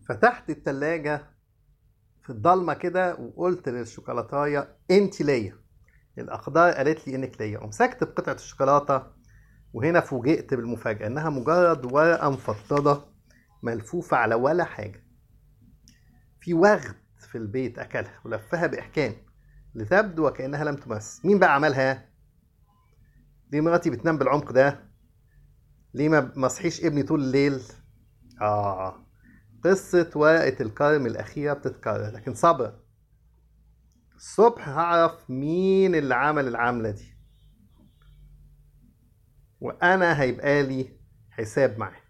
فتحت التلاجة في الضلمة كده وقلت للشوكولاتاية انت ليا الأقدار قالت لي انك ليا ومسكت بقطعة الشوكولاتة وهنا فوجئت بالمفاجأة انها مجرد ورقة مفضضة ملفوفة على ولا حاجة في وغد في البيت أكلها ولفها بإحكام لتبدو وكأنها لم تمس مين بقى عملها؟ ليه مراتي بتنام بالعمق ده؟ ليه ما ما صحيش ابني طول الليل؟ آه قصة ورقة الكرم الأخيرة بتتكرر لكن صبر الصبح هعرف مين اللي عمل العملة دي وأنا هيبقى لي حساب معاه